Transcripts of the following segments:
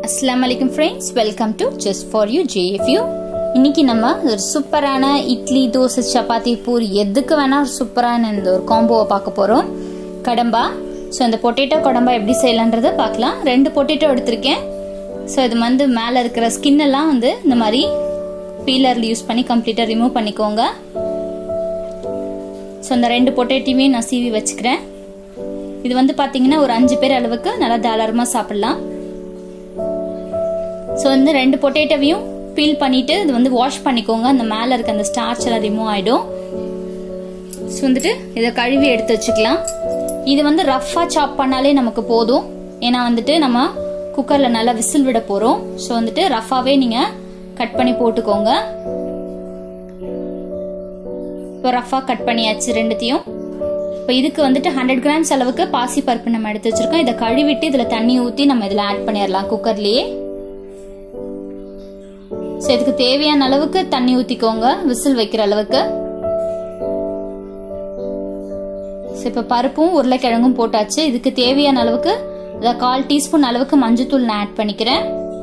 அஸ்லாம் வலைக்கம் friends welcome to just for you JFU இன்னைக்கு நம்ம ஒரு சூப்பரான இட்லி தோசை சப்பாத்தி பூரி எதுக்கு வேணா ஒரு சூப்பரான இந்த ஒரு காம்போவை பார்க்க போகிறோம் கடம்பா ஸோ இந்த பொட்டேட்டோ கடம்பா எப்படி செய்யலான்றதை பார்க்கலாம் ரெண்டு பொட்டேட்டோ எடுத்திருக்கேன் ஸோ இது வந்து மேலே இருக்கிற ஸ்கின் எல்லாம் வந்து இந்த மாதிரி பீலரில் யூஸ் பண்ணி கம்ப்ளீட்டாக ரிமூவ் பண்ணிக்கோங்க ஸோ இந்த ரெண்டு பொட்டேட்டியுமே நான் சீவி வச்சுக்கிறேன் இது வந்து பார்த்தீங்கன்னா ஒரு அஞ்சு பேர் அளவுக்கு நல்லா தாராளமாக சாப்பிடலாம் ஸோ வந்து ரெண்டு பொட்டேட்டோவையும் பீல் பண்ணிட்டு இது வந்து வாஷ் பண்ணிக்கோங்க அந்த மேலே இருக்க அந்த ஸ்டார்ச் எல்லாம் ரிமூவ் ஆகிடும் ஸோ வந்துட்டு இதை கழுவி எடுத்து வச்சுக்கலாம் இது வந்து ரஃப்பாக சாப் பண்ணாலே நமக்கு போதும் ஏன்னா வந்துட்டு நம்ம குக்கரில் நல்லா விசில் விட போகிறோம் ஸோ வந்துட்டு ரஃப்பாகவே நீங்கள் கட் பண்ணி போட்டுக்கோங்க இப்போ ரஃபாக கட் பண்ணியாச்சு ரெண்டுத்தையும் இப்போ இதுக்கு வந்துட்டு ஹண்ட்ரட் கிராம்ஸ் அளவுக்கு பாசி பருப்பு நம்ம எடுத்து வச்சிருக்கோம் இதை கழுவிட்டு இதில் தண்ணி ஊற்றி நம்ம இதில் ஆட் பண்ணிடலாம் குக்கர்லேயே ஸோ இதுக்கு தேவையான அளவுக்கு தண்ணி ஊற்றிக்கோங்க விசில் வைக்கிற அளவுக்கு ஸோ இப்போ பருப்பும் உருளைக்கிழங்கும் போட்டாச்சு இதுக்கு தேவையான அளவுக்கு இதை கால் டீஸ்பூன் அளவுக்கு மஞ்சத்தூள் நான் ஆட் பண்ணிக்கிறேன்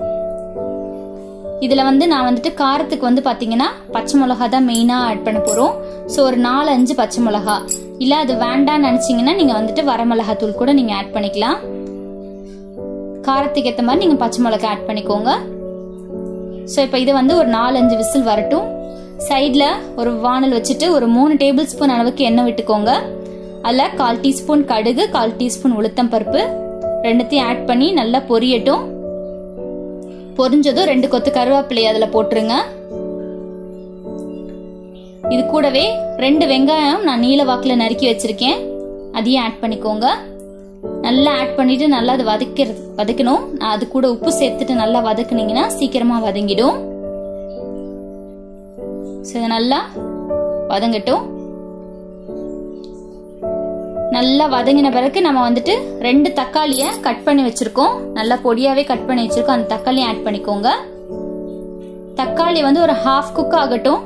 இதில் வந்து நான் வந்துட்டு காரத்துக்கு வந்து பார்த்தீங்கன்னா பச்சை மிளகா தான் மெயினாக ஆட் பண்ண போகிறோம் ஸோ ஒரு நாலு அஞ்சு பச்சை மிளகா இல்லை அது வேண்டாம்னு நினச்சிங்கன்னா நீங்கள் வந்துட்டு வரமிளகா தூள் கூட நீங்கள் ஆட் பண்ணிக்கலாம் காரத்துக்கு ஏற்ற மாதிரி நீங்கள் பச்சை மிளகா ஆட் பண்ணிக்கோங்க ஸோ இப்போ இது வந்து ஒரு நாலஞ்சு விசில் வரட்டும் சைடில் ஒரு வானல் வச்சுட்டு ஒரு மூணு டேபிள் ஸ்பூன் அளவுக்கு எண்ணெய் விட்டுக்கோங்க அதில் கால் டீஸ்பூன் கடுகு கால் டீஸ்பூன் உளுத்தம் பருப்பு ரெண்டுத்தையும் ஆட் பண்ணி நல்லா பொரியட்டும் பொரிஞ்சதும் ரெண்டு கொத்து கருவேப்பிலை அதில் போட்டுருங்க இது கூடவே ரெண்டு வெங்காயம் நான் நீல வாக்கில் நறுக்கி வச்சிருக்கேன் அதையும் ஆட் பண்ணிக்கோங்க நல்லா ஆட் பண்ணிட்டு நல்லா அது வதக்கிறது வதக்கணும் அது கூட உப்பு சேர்த்துட்டு நல்லா வதக்குனீங்கன்னா சீக்கிரமா வதங்கிடும் ஸோ நல்லா வதங்கட்டும் நல்லா வதங்கின பிறகு நம்ம வந்துட்டு ரெண்டு தக்காளியை கட் பண்ணி வச்சிருக்கோம் நல்லா பொடியாவே கட் பண்ணி வச்சிருக்கோம் அந்த தக்காளியை ஆட் பண்ணிக்கோங்க தக்காளி வந்து ஒரு ஹாஃப் குக் ஆகட்டும்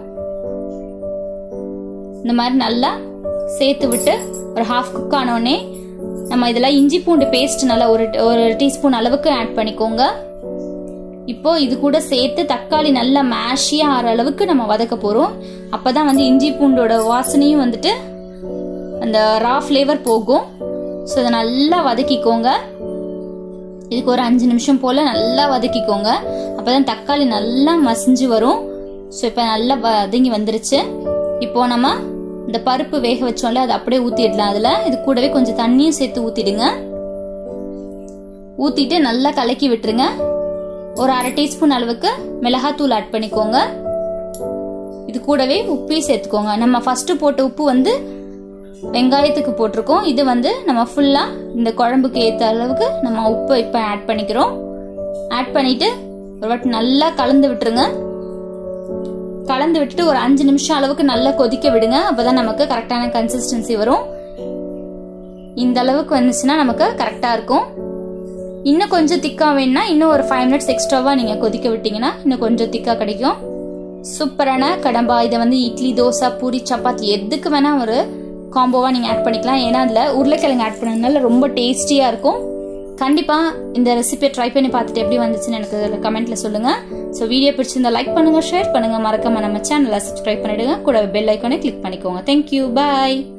இந்த மாதிரி நல்லா சேர்த்து விட்டு ஒரு ஹாஃப் குக் ஆனோடனே நம்ம இதில் இஞ்சி பூண்டு பேஸ்ட் நல்லா ஒரு ஒரு டீஸ்பூன் அளவுக்கு ஆட் பண்ணிக்கோங்க இப்போ இது கூட சேர்த்து தக்காளி நல்லா மேஷியாக ஆற அளவுக்கு நம்ம வதக்க போகிறோம் அப்போ தான் வந்து இஞ்சி பூண்டோட வாசனையும் வந்துட்டு அந்த ரா ஃப்ளேவர் போகும் ஸோ இதை நல்லா வதக்கிக்கோங்க இதுக்கு ஒரு அஞ்சு நிமிஷம் போல் நல்லா வதக்கிக்கோங்க அப்போ தான் தக்காளி நல்லா மசிஞ்சு வரும் ஸோ இப்போ நல்லா வதங்கி வந்துருச்சு இப்போ நம்ம இந்த பருப்பு வேக வச்சோம்ல அதை அப்படியே ஊற்றிடலாம் அதில் இது கூடவே கொஞ்சம் தண்ணியும் சேர்த்து ஊற்றிடுங்க ஊற்றிட்டு நல்லா கலக்கி விட்டுருங்க ஒரு அரை டீஸ்பூன் அளவுக்கு மிளகாத்தூள் ஆட் பண்ணிக்கோங்க இது கூடவே உப்பையும் சேர்த்துக்கோங்க நம்ம ஃபர்ஸ்ட் போட்ட உப்பு வந்து வெங்காயத்துக்கு போட்டிருக்கோம் இது வந்து நம்ம ஃபுல்லாக இந்த குழம்புக்கு ஏற்ற அளவுக்கு நம்ம உப்பு இப்போ ஆட் பண்ணிக்கிறோம் ஆட் பண்ணிட்டு ஒரு வாட்டி நல்லா கலந்து விட்டுருங்க கலந்து விட்டுட்டு ஒரு அஞ்சு நிமிஷம் அளவுக்கு நல்லா கொதிக்க விடுங்க அப்போதான் நமக்கு கரெக்டான கன்சிஸ்டன்சி வரும் இந்த அளவுக்கு வந்துச்சுன்னா நமக்கு கரெக்டாக இருக்கும் இன்னும் கொஞ்சம் திக்காக வேணும்னா இன்னும் ஒரு ஃபைவ் மினிட்ஸ் எக்ஸ்ட்ராவாக நீங்கள் கொதிக்க விட்டீங்கன்னா இன்னும் கொஞ்சம் திக்காக கிடைக்கும் சூப்பரான கடம்பா இதை வந்து இட்லி தோசை பூரி சப்பாத்தி எதுக்கு வேணால் ஒரு காம்போவாக நீங்கள் ஆட் பண்ணிக்கலாம் ஏன்னா அதில் உருளைக்கிழங்கு ஆட் பண்ணதுனால ரொம்ப டேஸ்டியாக இருக்கும் கண்டிப்பாக இந்த ரெசிபியை ட்ரை பண்ணி பார்த்துட்டு எப்படி வந்துச்சுன்னு எனக்கு கமெண்ட்டில் சொல்லுங்கள் ஸோ வீடியோ பிடிச்சிருந்தா லைக் பண்ணுங்கள் ஷேர் பண்ணுங்கள் மறக்காம நம்ம சேனலை சப்ஸ்கிரைப் பண்ணிவிடுங்க கூட பெல் ஐக்கானே கிளிக் பண்ணிக்கோங்க தேங்க்யூ பாய்